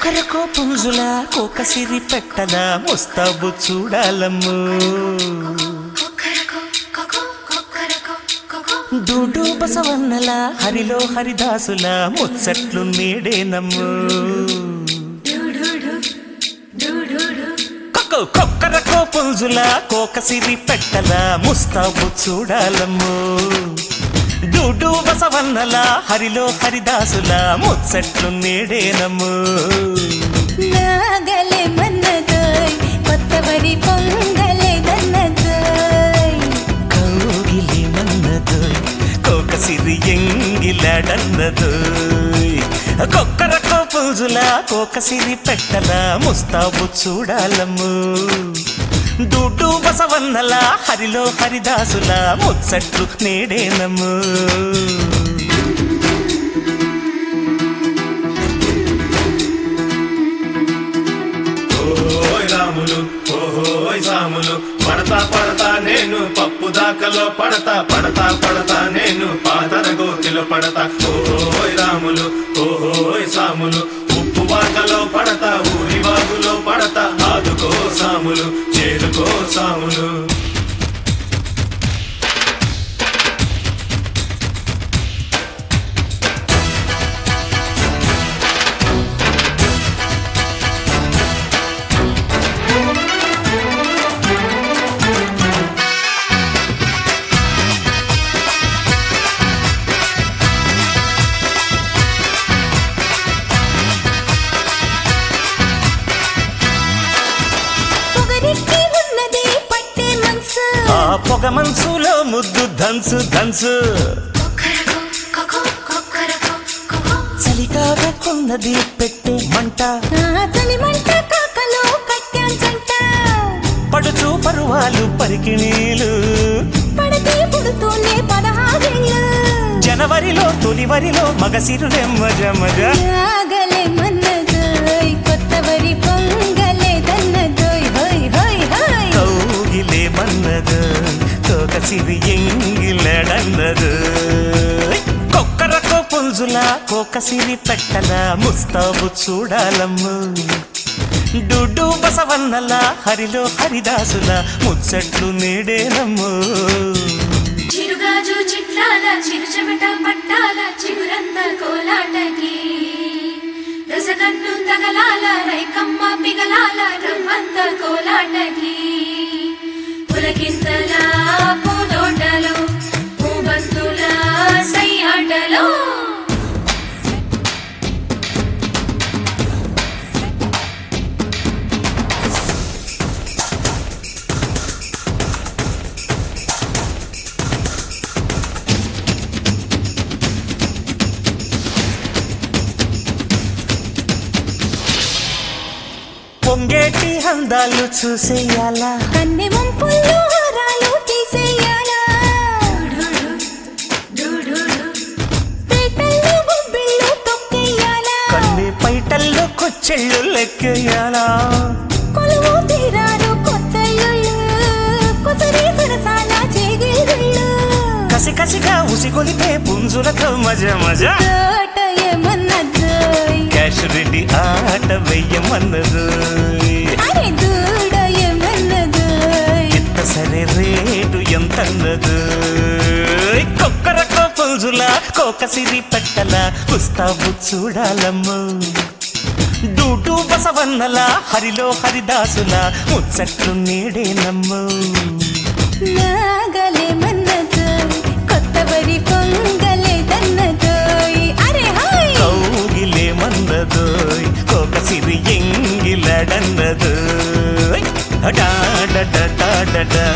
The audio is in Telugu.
కొక్కరకో పుంజుల కోకసిరి పెట్టల ముస్తాబు చూడాలమ్ము డూడు బసవన్నల హరిలో హరిదాసుల ముచ్చట్లు నేడేనమ్ము కొక్కో కొక్కరకో పుంజుల కోకసిరి పెట్టల ముస్తాబు చూడాలమ్ము డూడు బసవన్నల హరిలో హరిదాసుల ముచ్చట్లు నేడేనమ్ము నాగలే మన్నదోయ్ కొత్త వరి పొంగలే దన్నదోయ్ ಕೌಗಿಲಿ ನನ್ನದು ಕೋಕಸಿರಿ ಎಂಗಿಲಾಡನ್ನದು కొక్కర కోపుజుల కోకసిరి పెట్టల ముస్తాబు చూడాలమ్ము దుడ్డు బసవన్నల హరిలో హరిదాసుల ముచ్చట్లు నేడేనమ్ము ఓయ్ రాములు ఓహోయ్ సాములు పడతా పడతా నేను పప్పు దాకలో పడతా పడతా పడతా నేను పాతర గోతిలో పడతా ఓహోయ్ రాములు ఓహోయ్ సాములు ఉప్పు వాకలో పడతా ఊరి వాగులో పడతా ఆదుకో సాములు చేరుకో సాములు పొగరెక్కి ఉన్నది పట్టే మనసు ఆ పొగ మనసులో ముద్దు ధన్సు ధన్సు చలికాగకున్నది పెట్టే మంట ఆ చలిమంట కాకలో కట్టాంచంట పడుచు పరువాలు పరికిణీలు పడతి పుడుతూనే పదహారేళ్ళు జనవరిలో తొలివరిలో మగసిరు నెమ్మజ మజ నాగలే మన్నదోయ్ కొత్త వరి పొంగలే దన్నదోయ్ హోయ్ హోయ్ హోయ్ కౌగిలే మన్నదు కోకసిరి ఎంగిలడన్నదు కొక్కరకో పుంజుల కోకసిరి పెట్టల ముస్తాబు చూడాలమ్ము డుడ్డు బసవన్నల హరిలో హరిదాసుల ముచ్చట్లు నేడేనమ్ము చిరుగాజు చిట్లాల చిరుచెమట పట్టాల చిగురంద కోలాటకి రసగన్ను తగలాల రైకమ్మ పిగలాల రవ్వంత కోలాటకి పులకింతల పూదోటలో పూబంతుల సయ్యాటలో పొంగేటి అందాలు చూసేయాలా కన్నె వంపుల్లో హారాలు తీసేయాలా పేటల్లో బొబ్బిళ్ళు తొక్కేయాలా కన్ని పైటల్లో కొచ్చెళ్ళు లెక్కేయాలా కొలువు తీరారు కొత్త ఇళ్ళు కొసరి సరసాల చేగిళ్ళు కసి కసిగా ఉసిగొలిపే పుంజులతో మజ మజ తోట ఏమన్నదోయ్ క్యాష్ రెడ్డి ఆట వెయ్యమన్నదు అరే దూడ ఏమన్నదోయ్ ఎంత సరే రేటు ఎంత అన్నదు కొక్కరకో పుంజుల కోకసిరి పెట్టల పుస్తాబు చూడాలమ్ము డూటు బసవన్నల హరిలో హరిదాసుల ముచ్చట్లు నేడేనమ్ము నాగలే మన్నదోయ్ కొత్త వరి పొంగలే దన్నదోయ్ అరే హాయ్ కౌగిలే మందదోయ్ కోకసిరి ఎంగిలడన్నదోయ్ డాడ డాడ